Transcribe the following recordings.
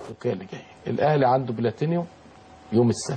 الافريقيه اللي جايه الاهلي عنده بلاتينيوم يوم السبت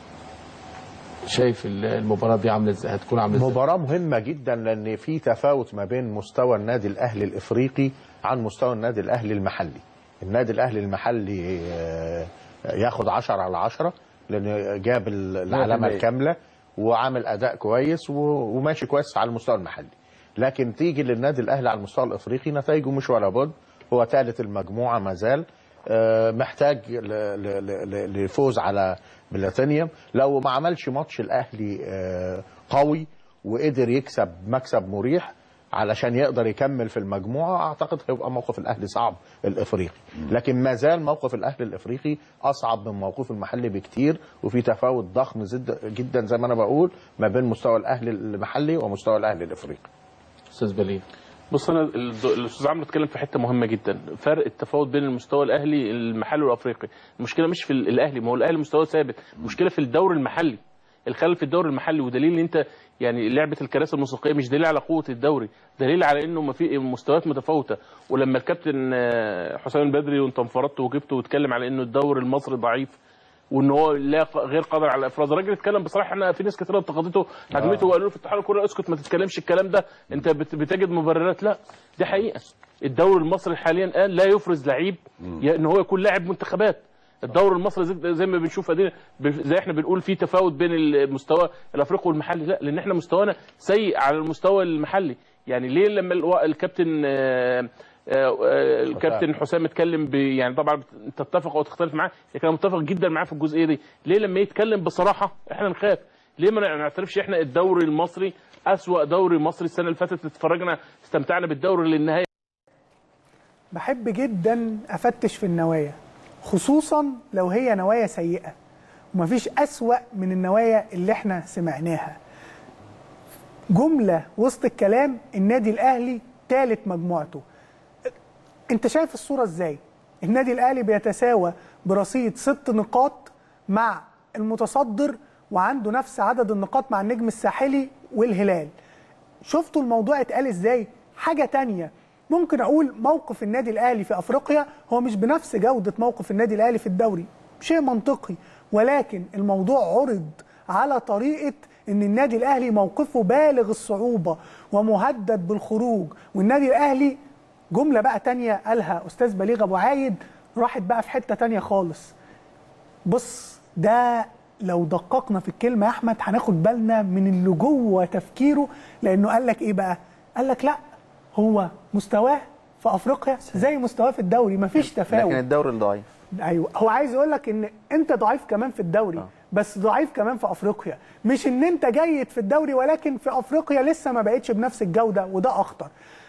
شايف المباراه دي عامله ازاي هتكون عامله ازاي مباراة مهمة جدا لأن في تفاوت ما بين مستوى النادي الأهلي الإفريقي عن مستوى النادي الأهلي المحلي النادي الأهلي المحلي آه، ياخد 10 على 10 لأنه جاب ال- العلامة 100%. الكاملة وعامل أداء كويس و- وماشي كويس على المستوى المحلي لكن تيجي للنادي الأهلي على المستوى الإفريقي نتائجه مش ولا بد هو ثالث المجموعة ما زال آه، محتاج ل- ل- ل- لفوز على بلاتينيوم لو ما عملش ماتش الاهلي آه، قوي وقدر يكسب مكسب مريح علشان يقدر يكمل في المجموعه اعتقد هيبقى موقف الاهلي صعب الافريقي لكن ما زال موقف الاهلي الافريقي اصعب من موقف المحلي بكتير وفي تفاوت ضخم زد- جدا زي ما انا بقول ما بين مستوى الاهلي المحلي ومستوى الاهلي الافريقي استاذ بليغ بص انا الد- الاستاذ عمرو اتكلم في حته مهمه جدا فرق التفاوت بين المستوى الاهلي المحلي والافريقي المشكله مش في ال- الاهلي ما هو الاهلي مستواه ثابت المشكله في الدوري المحلي الخلل في الدوري المحلي ودليل ان انت يعني لعبه الكراسي الموسيقيه مش دليل على قوه الدوري دليل على انه ما في مستويات متفاوته ولما الكابتن آه، حسام البدري وانت انفردت وجبته واتكلم على انه الدوري المصري ضعيف وان هو لا ق- غير قادر على الافراز الراجل اتكلم بصراحه احنا في ناس كتير انتقدته هجمته وقالوا له في اتحاد الكوره اسكت ما تتكلمش الكلام ده انت بت- بتجد مبررات لا دي حقيقه الدوري المصري حاليا الان لا يفرز لعيب ي- ان هو يكون لاعب منتخبات الدوري المصري زي, زي ما بنشوف ادينا ب- زي احنا بنقول في تفاوت بين المستوى الافريقي والمحلي لا لان احنا مستوانا سيء على المستوى المحلي يعني ليه لما الو- الكابتن آه، آه، آه، الكابتن حسام اتكلم ب- يعني طبعا بت- تتفق او تختلف معاه لكن انا متفق جدا معاه في الجزئيه دي ليه لما يتكلم بصراحه احنا نخاف ليه ما نعترفش احنا الدوري المصري اسوا دوري مصري السنه اللي فاتت اتفرجنا استمتعنا بالدوري للنهايه بحب جدا افتش في النوايا خصوصا لو هي نوايا سيئه ومفيش اسوأ من النوايا اللي احنا سمعناها جمله وسط الكلام النادي الاهلي ثالث مجموعته انت شايف الصوره ازاي النادي الاهلي بيتساوى برصيد ست نقاط مع المتصدر وعنده نفس عدد النقاط مع النجم الساحلي والهلال شفتوا الموضوع اتقال ازاي حاجة تانية ممكن اقول موقف النادي الاهلي في افريقيا هو مش بنفس جودة موقف النادي الاهلي في الدوري شيء منطقي ولكن الموضوع عرض على طريقة ان النادي الاهلي موقفه بالغ الصعوبة ومهدد بالخروج والنادي الاهلي جملة بقى تانية قالها استاذ بليغ ابو عايد راحت بقى في حتة تانية خالص بص ده لو دققنا في الكلمة يا أحمد هناخد بالنا من اللي جوه تفكيره لأنه قال لك إيه بقى؟ قال لك لا هو مستواه في أفريقيا زي مستواه في الدوري مفيش تفاوت لكن الدوري الضعيف ايوه هو عايز يقول لك ان انت ضعيف كمان في الدوري آه. بس ضعيف كمان في افريقيا مش ان انت جيد في الدوري ولكن في افريقيا لسه ما بقتش بنفس الجوده وده اخطر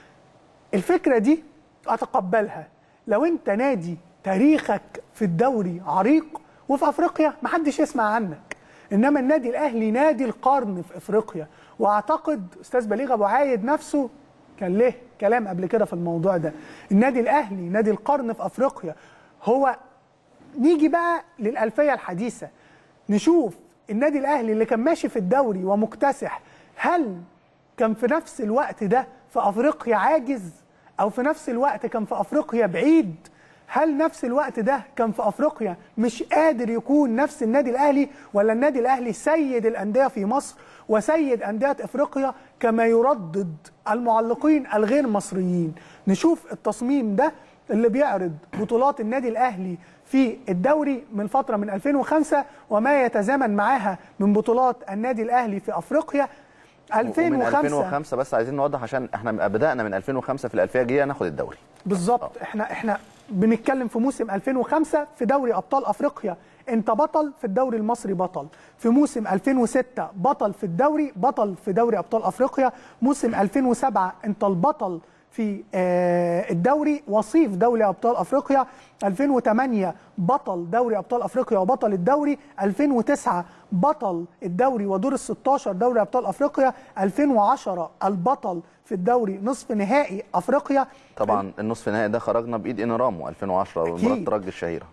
الفكره دي اتقبلها لو انت نادي تاريخك في الدوري عريق وفي افريقيا محدش يسمع عنك انما النادي الاهلي نادي القرن في افريقيا واعتقد استاذ بليغ ابو عايد نفسه كان له كلام قبل كده في الموضوع ده النادي الاهلي نادي القرن في افريقيا هو نيجي بقى للألفية الحديثة نشوف النادي الأهلي اللي كان ماشي في الدوري ومكتسح هل كان في نفس الوقت ده في أفريقيا عاجز أو في نفس الوقت كان في أفريقيا بعيد هل نفس الوقت ده كان في أفريقيا مش قادر يكون نفس النادي الأهلي ولا النادي الأهلي سيد الأندية في مصر وسيد أندية إفريقيا كما يردد المعلقين الغير مصريين نشوف التصميم ده اللي بيعرض بطولات النادي الأهلي في الدوري من فترة من 2005 وما يتزامن معاها من بطولات النادي الأهلي في أفريقيا ومن 2005 2005 بس عايزين نوضح عشان احنا بدانا من 2005 في الالفيه الجايه ناخد الدوري بالظبط احنا احنا بنتكلم في موسم 2005 في دوري ابطال افريقيا انت بطل في الدوري المصري بطل في موسم 2006 بطل في الدوري بطل في دوري ابطال افريقيا موسم 2007 انت البطل في آه، الدوري وصيف دوري ابطال افريقيا 2008 بطل دوري ابطال افريقيا وبطل الدوري 2009 بطل الدوري ودور ال 16 دوري ابطال افريقيا 2010 البطل في الدوري نصف نهائي افريقيا طبعا النصف النهائي ده خرجنا بايد انرامو 2010 أكيد. مباراه الترجي الشهيره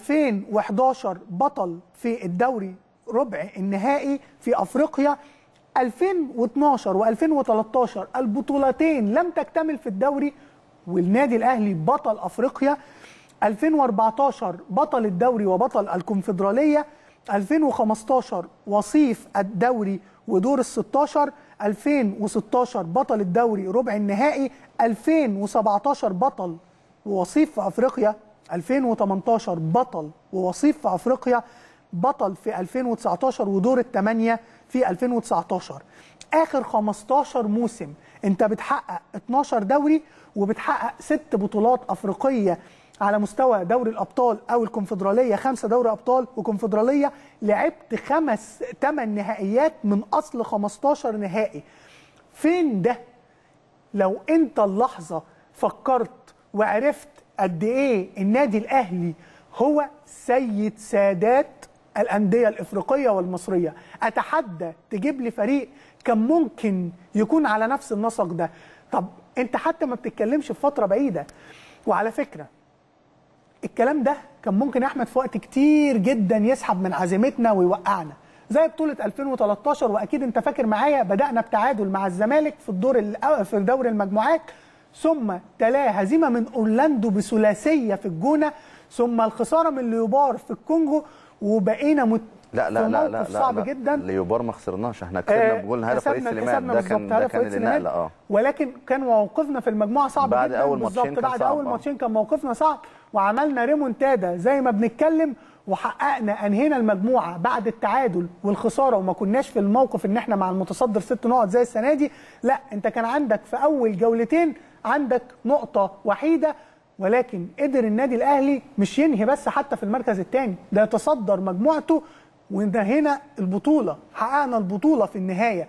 2011 بطل في الدوري ربع النهائي في افريقيا 2012 و2013 البطولتين لم تكتمل في الدوري والنادي الاهلي بطل افريقيا 2014 بطل الدوري وبطل الكونفدراليه 2015 وصيف الدوري ودور ال 16 2016 بطل الدوري ربع النهائي 2017 بطل ووصيف في افريقيا 2018 بطل ووصيف في افريقيا بطل في 2019 ودور الثمانيه في 2019 اخر 15 موسم انت بتحقق 12 دوري وبتحقق ست بطولات افريقيه على مستوى دوري الابطال او الكونفدراليه خمسه دوري ابطال وكونفدراليه لعبت خمس ثمان نهائيات من اصل 15 نهائي فين ده لو انت اللحظه فكرت وعرفت قد ايه النادي الاهلي هو سيد سادات الانديه الافريقيه والمصريه اتحدى تجيب لي فريق كان ممكن يكون على نفس النسق ده طب انت حتى ما بتتكلمش في فتره بعيده وعلى فكره الكلام ده كان ممكن احمد في وقت كتير جدا يسحب من عزيمتنا ويوقعنا زي بطولة 2013 واكيد انت فاكر معايا بدأنا بتعادل مع الزمالك في الدور الأو- في دور المجموعات ثم تلاه هزيمة من اورلاندو بثلاثية في الجونة ثم الخسارة من ليوبار في الكونجو وبقينا مت... لا لا في لا لا موقف لا صعب لا. جدا ليوبار ما خسرناش احنا كسبنا آه، بجول هدف رئيس كسبنا- سليمان كسبنا ده بالظبط كان ده هدف كان رئيس سليمان. النقله اه ولكن كان موقفنا في المجموعه صعب بعد جدا أول بالظبط ماتشين كان بعد صعب، اول آه. ماتشين كان موقفنا صعب وعملنا ريمونتادا زي ما بنتكلم وحققنا انهينا المجموعه بعد التعادل والخساره وما كناش في الموقف ان احنا مع المتصدر ست نقط زي السنه دي لا انت كان عندك في اول جولتين عندك نقطه وحيده ولكن قدر النادي الاهلي مش ينهي بس حتى في المركز الثاني ده يتصدر مجموعته وانتهينا البطوله حققنا البطوله في النهايه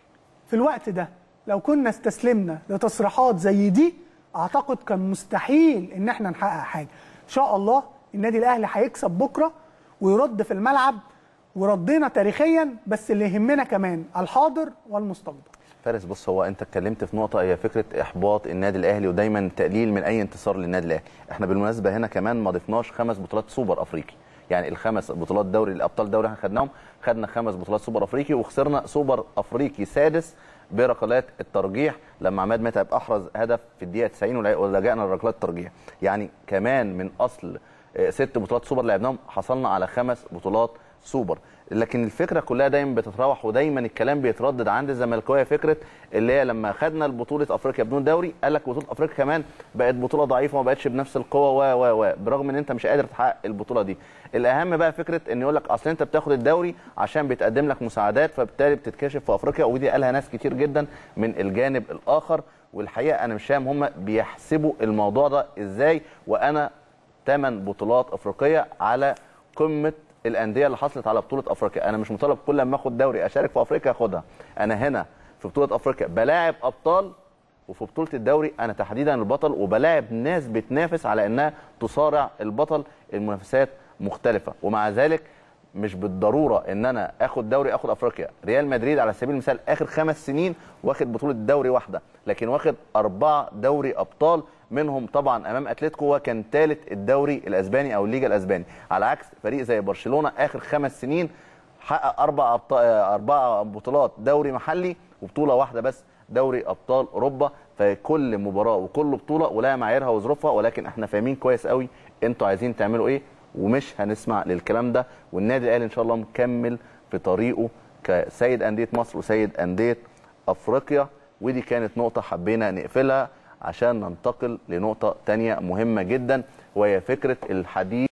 في الوقت ده لو كنا استسلمنا لتصريحات زي دي اعتقد كان مستحيل ان احنا نحقق حاجه ان شاء الله النادي الاهلي هيكسب بكره ويرد في الملعب وردينا تاريخيا بس اللي يهمنا كمان الحاضر والمستقبل فارس بص هو انت اتكلمت في نقطه هي فكره احباط النادي الاهلي ودايما تقليل من اي انتصار للنادي الاهلي احنا بالمناسبه هنا كمان ما ضفناش خمس بطولات سوبر افريقي يعني الخمس بطولات دوري الابطال دوري احنا خدناهم خدنا خمس بطولات سوبر افريقي وخسرنا سوبر افريقي سادس بركلات الترجيح لما عماد متعب احرز هدف في الدقيقه 90 ولع- ولجأنا لركلات الترجيح يعني كمان من اصل آه، ست بطولات سوبر لعبناهم حصلنا على خمس بطولات سوبر لكن الفكره كلها دايما بتتراوح ودايما الكلام بيتردد عند الزملكاويه فكره اللي هي لما خدنا بطوله افريقيا بدون دوري قال لك بطوله افريقيا كمان بقت بطوله ضعيفه وما بقتش بنفس القوه و و و برغم ان انت مش قادر تحقق البطوله دي الاهم بقى فكره ان يقول لك اصل انت بتاخد الدوري عشان بيتقدم لك مساعدات فبالتالي بتتكشف في افريقيا ودي قالها ناس كتير جدا من الجانب الاخر والحقيقه انا مش فاهم هم بيحسبوا الموضوع ده ازاي وانا ثمان بطولات افريقيه على قمه الانديه اللي حصلت على بطوله افريقيا انا مش مطالب كل ما اخد دوري اشارك في افريقيا اخدها انا هنا في بطوله افريقيا بلاعب ابطال وفي بطوله الدوري انا تحديدا البطل وبلاعب ناس بتنافس على انها تصارع البطل المنافسات مختلفه ومع ذلك مش بالضروره ان انا اخد دوري اخد افريقيا ريال مدريد على سبيل المثال اخر خمس سنين واخد بطوله دوري واحده لكن واخد اربعه دوري ابطال منهم طبعا امام اتلتيكو هو كان ثالث الدوري الاسباني او الليجا الاسباني على عكس فريق زي برشلونه اخر خمس سنين حقق اربع أبط... اربع بطولات دوري محلي وبطوله واحده بس دوري ابطال اوروبا فكل مباراه وكل بطوله ولها معاييرها وظروفها ولكن احنا فاهمين كويس قوي انتوا عايزين تعملوا ايه ومش هنسمع للكلام ده والنادي الاهلي ان شاء الله مكمل في طريقه كسيد انديه مصر وسيد انديه افريقيا ودي كانت نقطه حبينا نقفلها عشان ننتقل لنقطه تانية مهمه جدا وهي فكره الحديث